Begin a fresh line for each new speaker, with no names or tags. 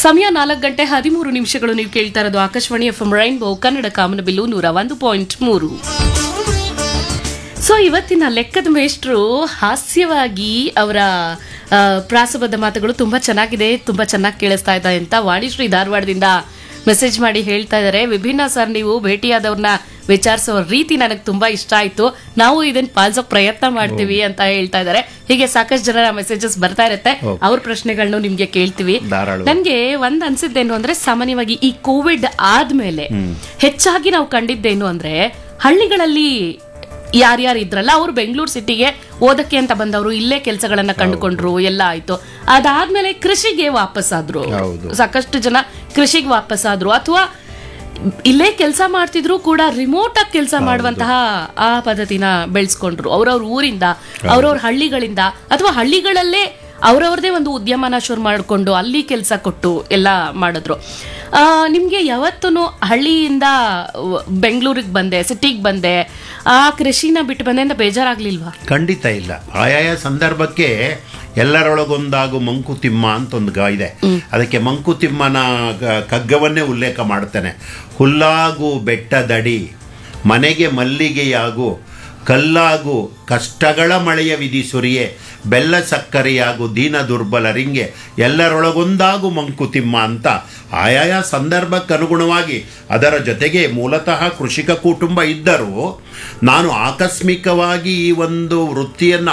ಸಮಯ ನಾಲ್ಕು ಗಂಟೆ ಹದಿಮೂರು ನಿಮಿಷಗಳು ನೀವು ಕೇಳ್ತಾ ಇರೋದು Akashvani F M rainbow Kannada Kamanabillu ನೂರ ಒಂದು ಪಾಯಿಂಟ್ ಮೂರು ಸೊ ಇವತ್ತಿನ ಲೆಕ್ಕದ ಮೇಷ್ಟ್ರು ಹಾಸ್ಯವಾಗಿ ಅವರ ಆ, ಪ್ರಾಸಬದ್ಧ ಮಾತುಗಳು ತುಂಬಾ ಚೆನ್ನಾಗಿದೆ ತುಂಬಾ ಚೆನ್ನಾಗಿ ಕೇಳಿಸ್ತಾ ಇದೆ ಅಂತ ವಾಣಿಶ್ರೀ ಧಾರವಾಡದಿಂದ ಮೆಸೇಜ್ ಮಾಡಿ ಹೇಳ್ತಾ ಇದ್ದಾರೆ ವಿಭಿನ್ನ ಸರ್ ನೀವು ಭೇಟಿಯಾದವ್ರನ್ನ ವಿಚಾರಿಸೋ ರೀತಿ ನನಗೆ ತುಂಬಾ ಇಷ್ಟ ಆಯ್ತು ನಾವು ಇದನ್ನ ಪಾಲಿಸೋ ಪ್ರಯತ್ನ ಮಾಡ್ತೀವಿ ಅಂತ ಹೇಳ್ತಾ ಇದ್ದಾರೆ ಹೀಗೆ ಸಾಕಷ್ಟು ಜನರ ಮೆಸೇಜಸ್ ಬರ್ತಾ ಇರುತ್ತೆ ಅವ್ರ ಪ್ರಶ್ನೆಗಳನ್ನು ನಿಮ್ಗೆ ಕೇಳ್ತೀವಿ
ಧಾರಾಳ.
ನನ್ಗೆ ಒಂದ್ ಅನ್ಸಿದ್ದೇನು ಅಂದ್ರೆ ಸಾಮಾನ್ಯವಾಗಿ ಈ ಕೋವಿಡ್ ಆದ್ಮೇಲೆ ಹೆಚ್ಚಾಗಿ ನಾವು ಕಂಡಿದ್ದೇನು ಅಂದ್ರೆ ಹಳ್ಳಿಗಳಲ್ಲಿ ಯಾರ್ಯಾರು ಇದ್ರಲ್ಲ ಅವ್ರು ಬೆಂಗಳೂರು ಸಿಟಿಗೆ ಓದಕ್ಕೆ ಅಂತ ಬಂದವರು ಇಲ್ಲೇ ಕೆಲಸಗಳನ್ನ ಕಂಡುಕೊಂಡ್ರು ಎಲ್ಲ ಆಯ್ತು ಅದಾದ್ಮೇಲೆ ಕೃಷಿಗೆ ವಾಪಸ್ ಆದ್ರು
ಹೌದು.
ಸಾಕಷ್ಟು ಜನ ಕೃಷಿಗೆ ವಾಪಸ್ ಆದ್ರು ಅಥವಾ ಇಲ್ಲೇ ಕೆಲಸ ಮಾಡ್ತಿದ್ರು ಕೂಡ ರಿಮೋಟ್ ಆಗಿ ಕೆಲಸ ಮಾಡುವಂತಹ ಆ ಪದ್ಧತಿನ ಬೆಳೆಸ್ಕೊಂಡ್ರು ಅವ್ರವ್ರ ಊರಿಂದ ಅವ್ರವ್ರ ಹಳ್ಳಿಗಳಿಂದ ಅಥವಾ ಹಳ್ಳಿಗಳಲ್ಲೇ ಅವ್ರವ್ರದೇ ಒಂದು ಉದ್ಯಮನ ಶುರು ಮಾಡಿಕೊಂಡು ಅಲ್ಲಿ ಕೆಲಸ ಕೊಟ್ಟು ಎಲ್ಲ ಮಾಡಿದ್ರು ಆ, ನಿಮ್ಗೆ ಯಾವತ್ತೂ ಹಳ್ಳಿಯಿಂದ ಬೆಂಗಳೂರಿಗೆ ಬಂದೆ ಸಿಟಿಗೆ ಬಂದೆ ಆ ಕೃಷಿನ ಬಿಟ್ಟು ಬಂದೆ ಅಂತ ಬೇಜಾರಾಗ್ಲಿಲ್ವಾ
ಖಂಡಿತ ಇಲ್ಲ ಆಯಾಯ ಸಂದರ್ಭಕ್ಕೆ ಎಲ್ಲರೊಳಗೊಂದಾಗು ಮಂಕುತಿಮ್ಮ ಅಂತ ಒಂದು ಗ ಇದೆ ಅದಕ್ಕೆ ಮಂಕುತಿಮ್ಮನ ಗ- ಕಗ್ಗವನ್ನೇ ಉಲ್ಲೇಖ ಮಾಡ್ತಾನೆ ಹುಲ್ಲಾಗು ಬೆಟ್ಟದಡಿ ಮನೆಗೆ ಮಲ್ಲಿಗೆಯಾಗು ಕಲ್ಲಾಗು ಕಷ್ಟಗಳ ಮಳೆಯ ವಿಧಿ ಸುರಿಯೆ ಬೆಲ್ಲ ಸಕ್ಕರೆಯಾಗು ದೀನ ದುರ್ಬಲರಿಂಗೆ ಎಲ್ಲರೊಳಗೊಂದಾಗು ಮಂಕುತಿಮ್ಮ ಅಂತ ಆಯಾಯ ಸಂದರ್ಭಕ್ಕೆ ಅನುಗುಣವಾಗಿ ಅದರ ಜೊತೆಗೆ ಮೂಲತಃ ಕೃಷಿಕ ಕುಟುಂಬ ಇದ್ದರೂ ನಾನು ಆಕಸ್ಮಿಕವಾಗಿ ಈ ಒಂದು ವೃತ್ತಿಯನ್ನು